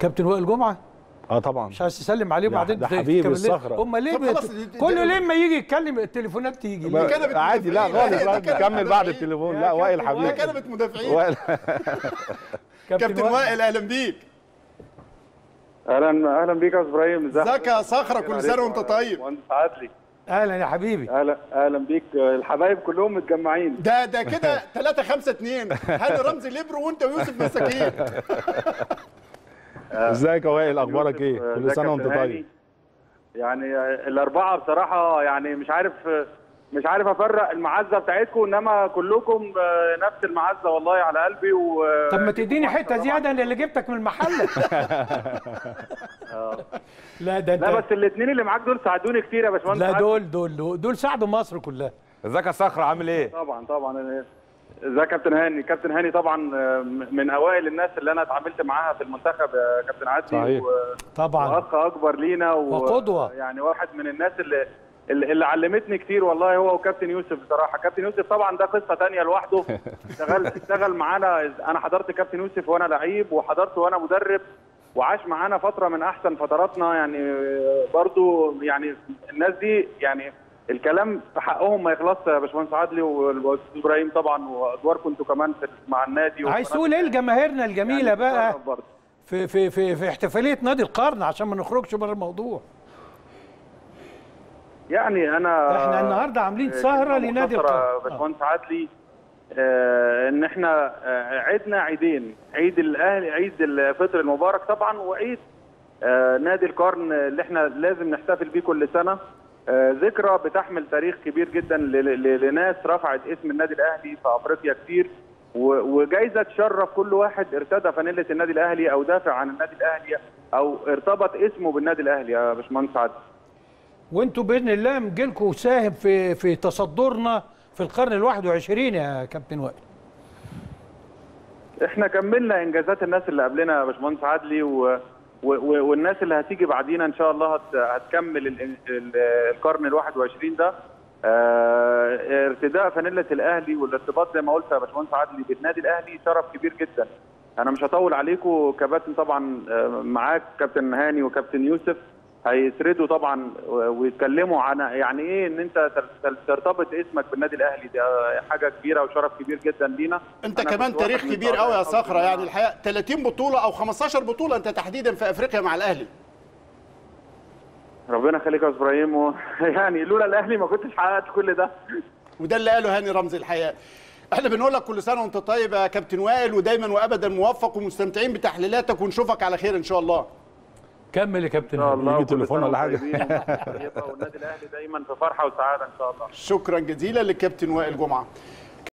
كابتن وائل جمعه اه طبعا مش عايز تسلم عليه ده- وبعدين ده ت- حبيبي تكمل ليه؟ الصخرة. هم ليه طب بت- خلاص، دي- دي- كل دي- ليه ما يجي يتكلم التليفونات تيجي ما- ليه؟ كنبة عادي لا مدافعين. خالص ده لا كنبة نكمل بعد مدافعين. التليفون يا لا وائل كابتن ده حبيبي كلمه مدافعين وائل كابتن وائل اهلا بيك اهلا اهلا بيك يا ابراهيم ازيك يا صخره كل سنه وانت طيب مهندس عادلي اهلا يا حبيبي اهلا اهلا بيك الحبايب كلهم متجمعين ده ده كده 3 5 2 هاني رمزي ليبرو وانت ويوسف مساكين ازيك يا وائل اخبارك ايه يوسف، كل ازيك سنه يا وانت كابتن طيب هاني؟ يعني الاربعه بصراحه يعني مش عارف مش عارف افرق المعزه بتاعتكم انما كلكم نفس المعزه والله على قلبي و طب ما تديني حته زياده اللي جبتك من المحل لا ده لا انت بس الاثنين اللي معاك دول ساعدوني كتير يا باشمهندس لا عادل. دول دول دول ساعدوا مصر كلها ازيك يا صخر عامل ايه؟ طبعا طبعا ازيك يا كابتن هاني كابتن هاني طبعا من اوائل الناس اللي انا اتعاملت معاها في المنتخب يا كابتن عدلي صحيح. و... طبعا واخ اكبر لينا و... وقدوة. يعني واحد من الناس اللي اللي اللي علمتني كتير والله هو وكابتن يوسف بصراحه كابتن يوسف طبعا ده قصه تانية لوحده اشتغل اشتغل معانا انا حضرت كابتن يوسف وانا لعيب وحضرت وانا مدرب وعاش معانا فتره من احسن فتراتنا يعني برضو يعني الناس دي يعني الكلام في حقهم ما يخلصش يا باشمهندس عدلي والاستاذ ابراهيم طبعا وادواركم انتوا كمان في مع النادي عايز وقناة تقول ايه النادي. لجماهيرنا الجميله يعني بقى بتشرف برضه. في في في في احتفاليه نادي القرن عشان ما نخرجش بره الموضوع يعني انا احنا النهارده عاملين آه، سهره كلمة لنادي مختصرة يا القرن آه. باشمهندس عدلي آه ان احنا آه عيدنا عيدين عيد الاهلي عيد الفطر المبارك طبعا وعيد آه نادي القرن اللي احنا لازم نحتفل بيه كل سنه آه ذكرى بتحمل تاريخ كبير جدا ل- ل- لناس رفعت اسم النادي الاهلي في افريقيا كتير و- وجايزه تشرف كل واحد ارتدى فانيله النادي الاهلي او دافع عن النادي الاهلي او ارتبط اسمه بالنادي الاهلي يا باشمهندس عادل وانتوا باذن الله مجيلكم ساهم في في تصدرنا في القرن ال 21 يا كابتن وائل احنا كملنا انجازات الناس اللي قبلنا يا باشمهندس عدلي و... و... و... والناس اللي هتيجي بعدينا ان شاء الله هت... هتكمل ال... ال... القرن ال 21 ده اه... ارتداء فانيله الاهلي والارتباط زي ما قلت يا باشمهندس عدلي بالنادي الاهلي شرف كبير جدا انا مش هطول عليكم كباتن طبعا آه، معاك كابتن هاني وكابتن يوسف هيسردوا طبعا و- ويتكلموا عن يعني ايه ان انت تر- تر- ترتبط اسمك بالنادي الاهلي ده حاجه كبيره وشرف كبير جدا لينا انت أنا كمان كنت واحد تاريخ من كبير قوي يا الأعضاء صخره الحوض يعني الحقيقه 30 بطوله او 15 بطوله انت تحديدا في افريقيا مع الاهلي ربنا يخليك يا أستاذ ابراهيم و... يعني لولا الاهلي ما كنتش حققت كل ده وده اللي قاله هاني رمزي الحقيقه احنا بنقول لك كل سنه وانت طيب يا كابتن وائل ودايما وابدا موفق ومستمتعين بتحليلاتك ونشوفك على خير ان شاء الله كمل يا كابتن ان شاء وائل. الله يجي وكل تليفون سنة ولا حاجة. وأنتم طيبين ومصر طيبة والنادي الاهلي دايما في فرحه وسعاده ان شاء الله شكرا جزيلا للكابتن وائل جمعه